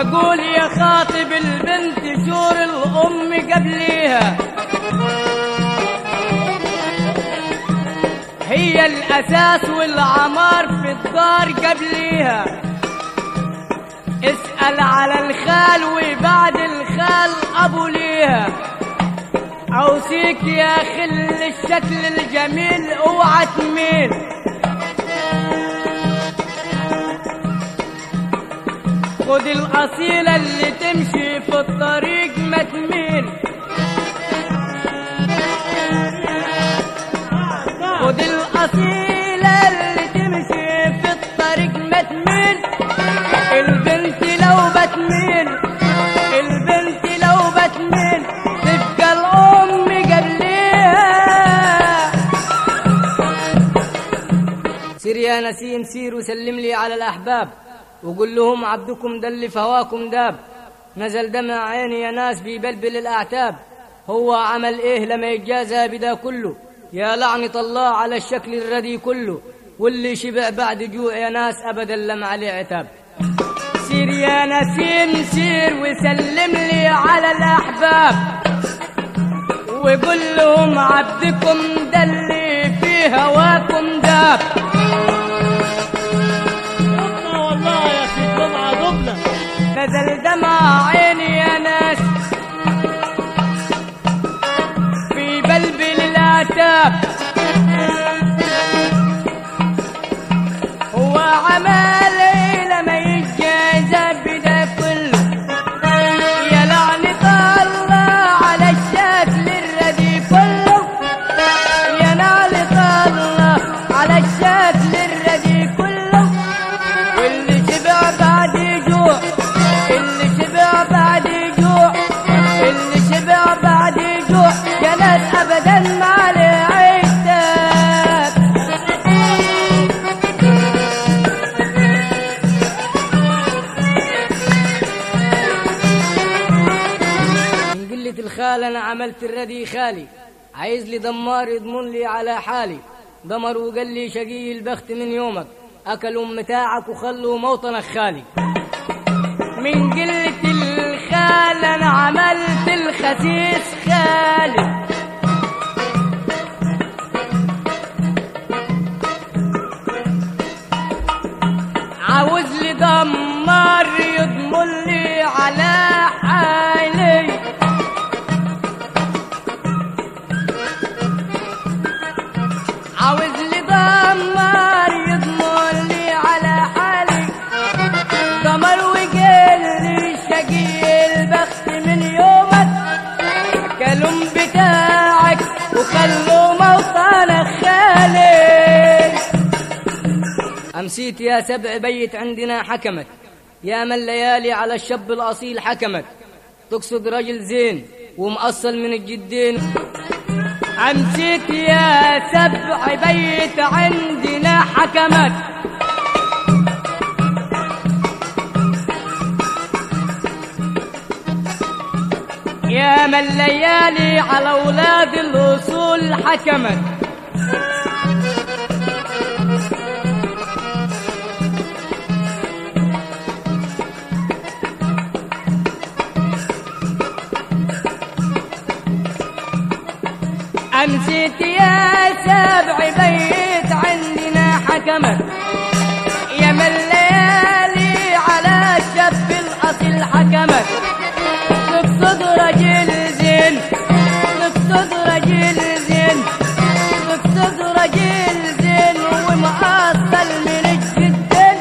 واقول يا خاطب البنت شور الام قبليها هي الاساس والعمار في الدار قبليها اسأل على الخال وبعد الخال ابو ليها اوصيك يا خل الشكل الجميل اوعى تميل خد الأصيلة اللي تمشي في الطريق ما تميل خد الأصيلة اللي تمشي في الطريق ما تميل البنت لو بتميل البنت لو بتميل تبقى الأم قبليها سير يا نسيم سير وسلم لي على الأحباب وقل لهم عبدكم ده اللي في هواكم داب نزل دمع عيني يا ناس بيبلبل الأعتاب هو عمل إيه لما يتجازى بدا كله يا لعنة الله على الشكل الردي كله واللي شبع بعد جوع يا ناس أبدا لم عليه عتاب سير يا نسيم سير وسلم لي على الأحباب وقل لهم عبدكم ده اللي في هواكم داب دبنا والله يا سيد جمعة دبنا نزل دمع عيني يا ناس في بلبل العتاب هو عمل إيه لما يتجازى بدا كله يا لعنة الله على الشكل الردي كله يا لعنة الله على الشكل الردي كله واللي شبع بعد جوع اللي شبع بعد جوع اللي شبع بعد جوع يا ناس ابدا ما عليه عتاب من قلة الخال انا عملت الردي خالي عايز لي دمار يضمن لي على حالي دمر وقال لي شقي البخت من يومك اكلوا متاعك وخلوا موطنك خالي من قلة الخال انا عملت الخسيس خالي عاوز لي دمار يضمن لي على حالي عاوز لي دمار يضمن لي على حالي دمر وقال لي شقي البخت من يومك كلهم بتاعك وخلوا موطنك خالي أمسيت يا سبع بيت عندنا حكمت يا من ليالي على الشاب الأصيل حكمت تقصد رجل زين ومأصل من الجدين أمسيت يا سبع بيت عندنا حكمت يا من ليالي على أولاد الأصول حكمت أمسيت يا سبع بيت عندنا حكمت يا من ليالي على الشاب الأصيل حكمت تقصد رجل زين تقصد رجل زين تقصد رجل زين ومأصل من الجدين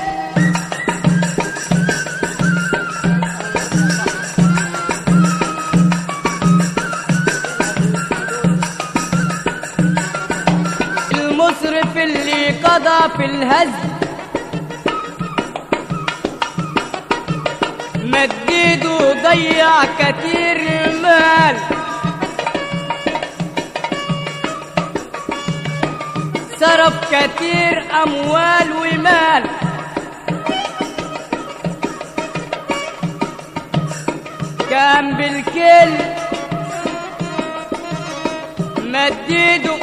المصرف اللي قضى في الهزم مديد وضيع كتير مال صرف كتير أموال ومال كان بالكل مديده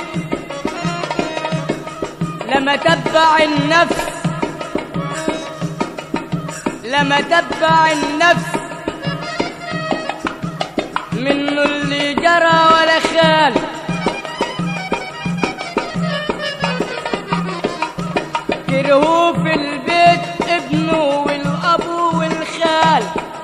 لما تبع النفس لما تبع النفس منه اللي جرى ولا خال كرهوه في البيت ابنه والابو والخال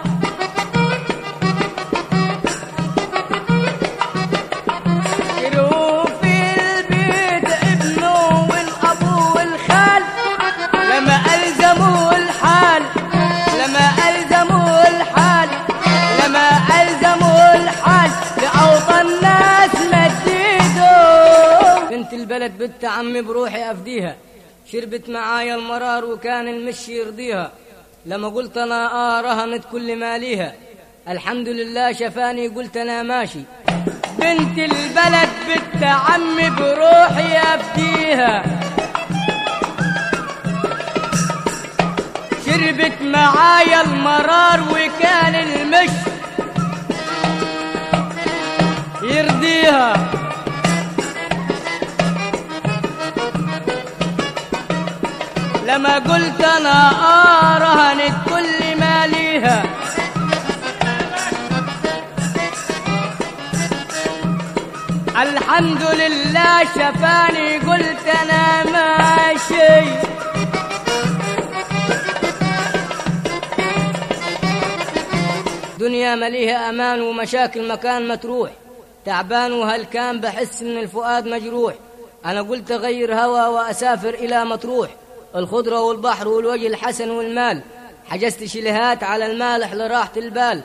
كرهوه في البيت ابنه والابو والخال لما الزموا الحال لما الزموا الحال لما الزموا الحال لاوطى الناس مديدوا بنت البلد بنت عمي بروحي افديها شربت معايا المرار وكان المشي يرضيها لما قلت انا اه رهنت كل ماليها الحمد لله شفاني قلت انا ماشي بنت البلد بنت عمي بروحي افديها شربت معايا المرار وكان المش يرضيها لما قلت انا اه رهنت كل ما ليها الحمد لله شفاني قلت انا ماشي دنيا مليها امان ومشاكل مكان متروح تعبان وهلكان بحس من الفؤاد مجروح انا قلت اغير هوا واسافر الى مطروح الخضره والبحر والوجه الحسن والمال حجزت شلهات على المالح لراحه البال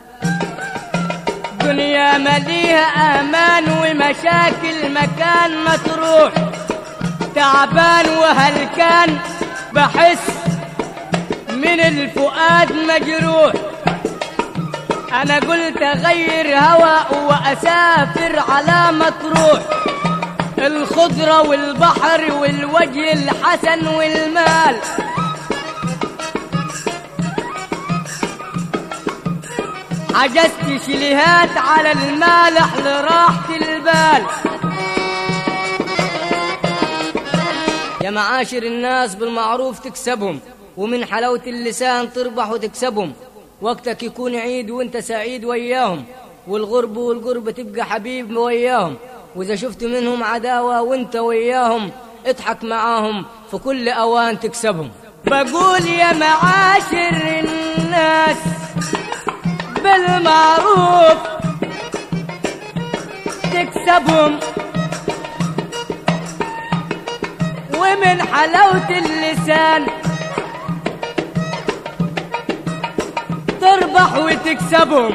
دنيا مليها امان ومشاكل مكان متروح تعبان وهلكان بحس من الفؤاد مجروح انا قلت اغير هواء واسافر على مطروح الخضرة والبحر والوجه الحسن والمال عجزت شليهات على المالح لراحة البال يا معاشر الناس بالمعروف تكسبهم ومن حلاوة اللسان تربح وتكسبهم وقتك يكون عيد وانت سعيد وياهم والغرب والقرب تبقى حبيب وياهم واذا شفت منهم عداوة وانت وياهم اضحك معاهم في كل اوان تكسبهم بقول يا معاشر الناس بالمعروف تكسبهم ومن حلاوة اللسان تربح وتكسبهم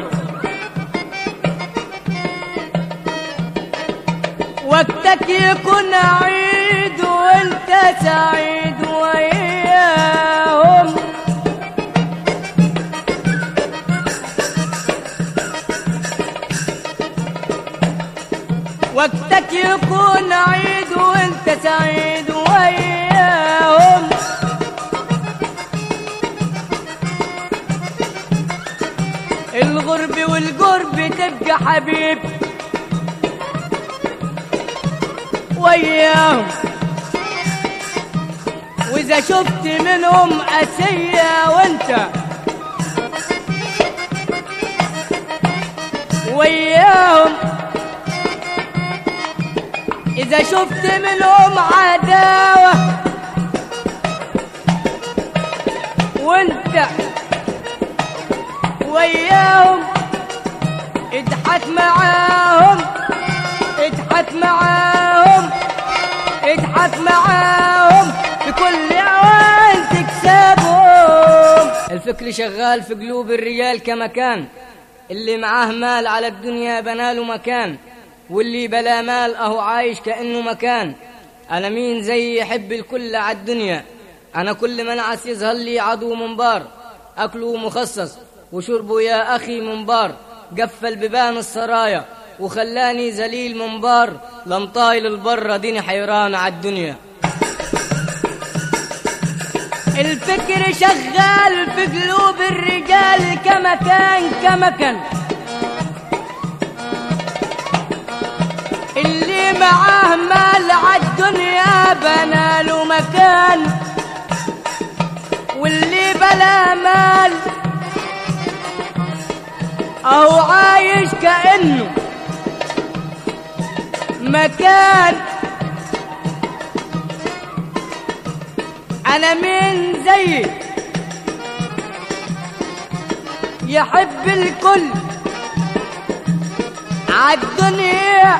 وقتك يكون عيد وانت سعيد وياهم وقتك يكون عيد وانت سعيد وياهم الغرب والقرب تبقى حبيب وياهم واذا شفت منهم اسية وانت وياهم اذا شفت منهم عداوة وانت وياهم اضحك معاهم اضحك معاهم اضحك معاهم في كل اوان تكسبهم الفكر شغال في قلوب الرجال كمكان اللي معاه مال على الدنيا بناله مكان واللي بلا مال اهو عايش كانه مكان انا مين زي يحب الكل على الدنيا انا كل منعس يظهر لي عدو منبار اكله مخصص وشربه يا اخي منبار قفل ببان السرايا وخلاني ذليل منبار لم طايل البر ديني حيران على الدنيا الفكر شغال في قلوب الرجال كمكان كمكان اللي معاه مال عالدنيا بناله مكان واللي بلا مال أو عايش كأنه مكان أنا مين زيك يحب الكل عالدنيا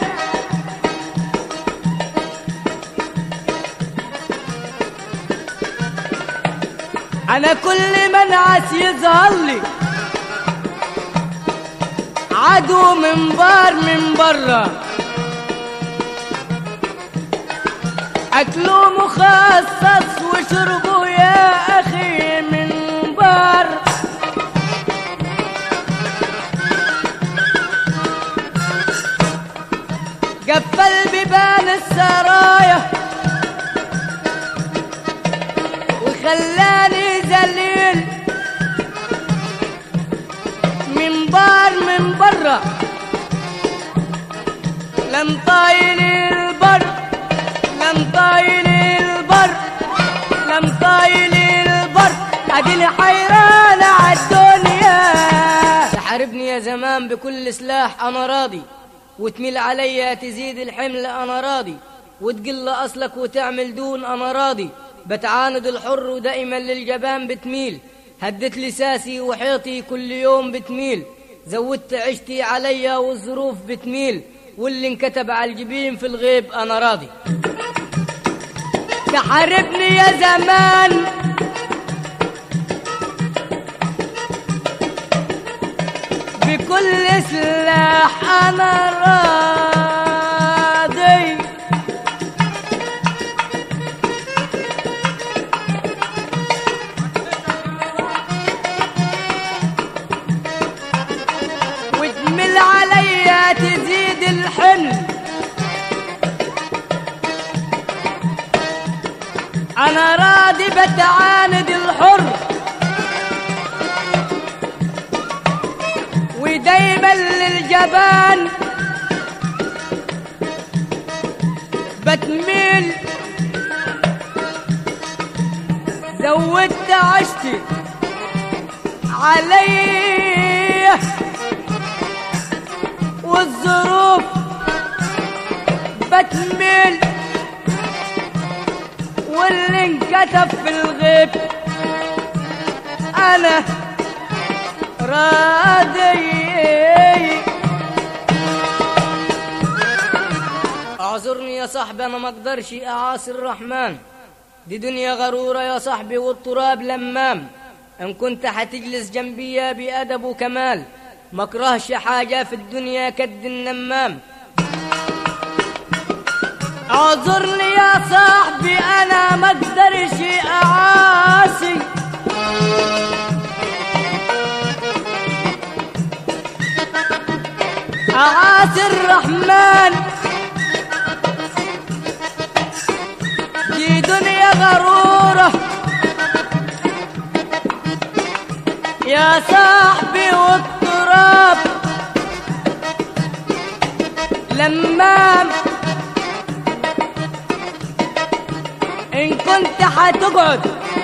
انا كل من عاس يظهر لي عدو من بار من برا اكله مخصص وشربه يا اخي من بار قفل بيبان السرايا وخلاني ذليل من بار من برا لم طايل البر لم طايل البر لم طايل البر اديني حيرانة عالدنيا تحاربني يا زمان بكل سلاح انا راضي وتميل عليا تزيد الحمل انا راضي وتقل اصلك وتعمل دون انا راضي بتعاند الحر ودائما للجبان بتميل هدت لساسي وحيطي كل يوم بتميل زودت عشتي عليا والظروف بتميل واللي انكتب على الجبين في الغيب انا راضي تحاربني يا زمان بكل سلاح انا راضي وتمل عليا تزيد الحمل انا راضي بتعاند الحر ودايما للجبان بتميل زودت عشتي علي والظروف بتميل واللي انكتب في الغيب انا راضي اعذرني يا صاحبي انا ما اقدرش اعاصي الرحمن دي دنيا غرورة يا صاحبي والتراب لمام ان كنت حتجلس جنبي بأدب وكمال ما اكرهش حاجة في الدنيا كد النمام اعذرني يا صاحبي انا ما اقدرش اعاصي أعاصي الرحمن دي دنيا غرورة يا صاحبي والتراب لمام إن كنت حتقعد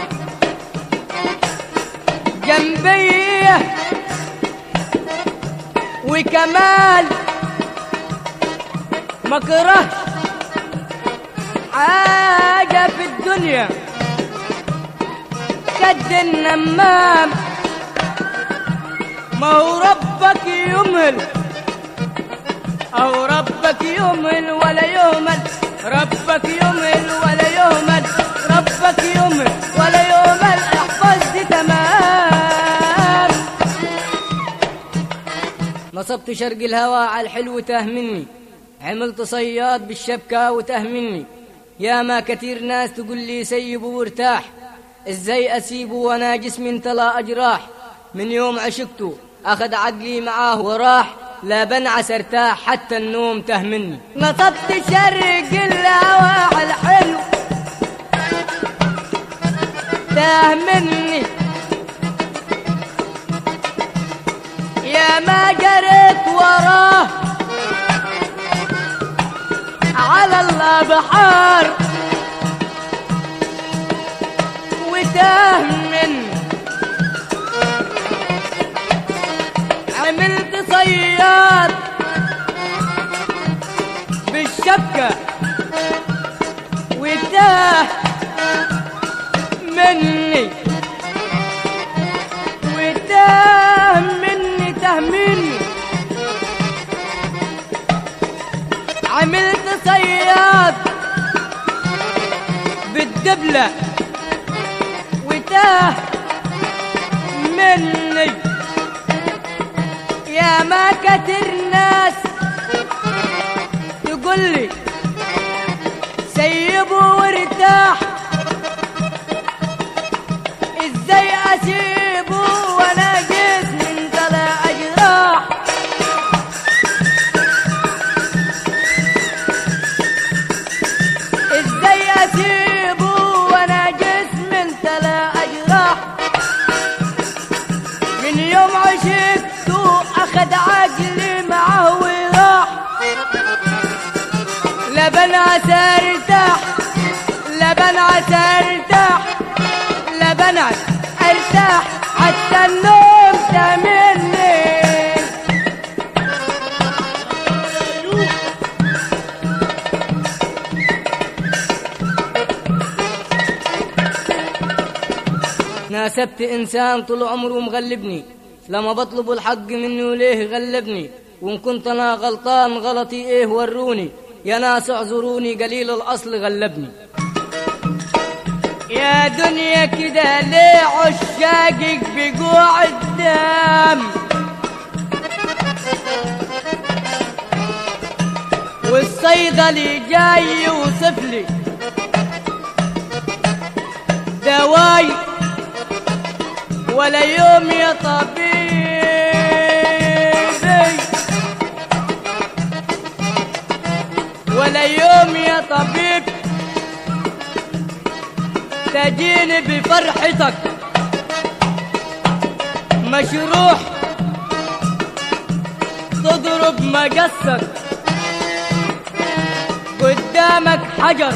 جنبي وكمال ما كرهش حاجة في الدنيا كد النمام ما هو ربك يمهل أو ربك يمهل ولا يهمل ربك يمهل ولا يهمل ربك يمهل ولا يهمل احفظ دي تمام نصبت شرق الهوى على الحلو تاه مني عملت صياد بالشبكة وتاه مني يا ما كثير ناس تقول لي سيبه وارتاح ازاي اسيبه وانا جسمي انتلا اجراح من يوم عشقته اخذ عقلي معاه وراح لا بنعس ارتاح حتى النوم تاه مني نصبت شرق الهوى على الحلو تاه مني يا ما جريت وراه على الابحار وتاه مني عمل عملت صياد بالشبكة وتاه مني وتاه مني تاه مني عملت صياد بالدبلة وتاه مني يا ما كتر ناس تقول لي سيبه وارتاح ازاي اسيبه وانا جسمي طلع اجراح ازاي اسيبه وانا جسمي طلع اجراح من يوم عشقته اخد عقلي معه وراح لبن عسى ارتاح لبن عسى ارتاح لبن عسى ارتاح حتى النوم تمني ناسبت انسان طول عمره مغلبني لما بطلب الحق منه ليه غلبني وان كنت انا غلطان غلطي ايه وروني يا ناس اعذروني قليل الاصل غلبني يا دنيا كده ليه عشاقك بجوع الدم والصيدلي جاي يوصف لي دواي ولا يوم يا طبيبي ولا يوم يا طبيب تجيني بفرحتك مشروح تضرب مقصك قدامك حجر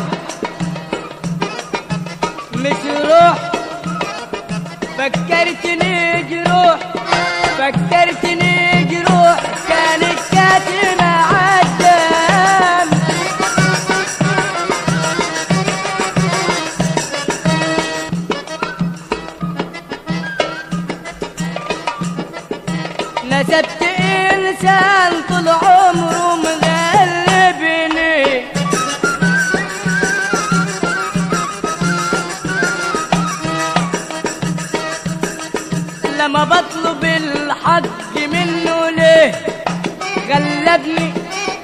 مش روح فكرتني جروح فكرتني جروح كانت كاتمة عالدم نسبت إنسان طول عمره مغلبني لما بطلب الحق منه ليه غلبني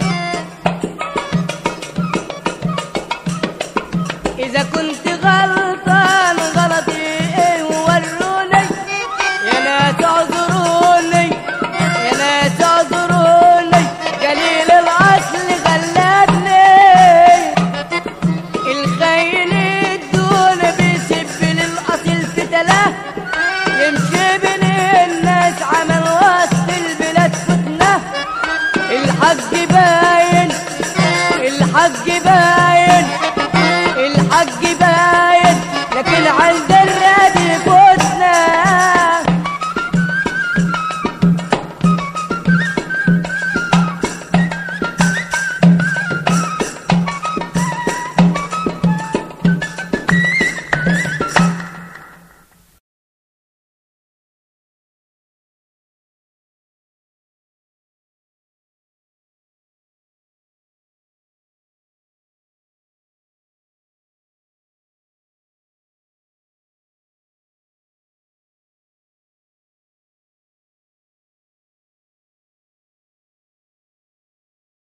إذا كنت غلط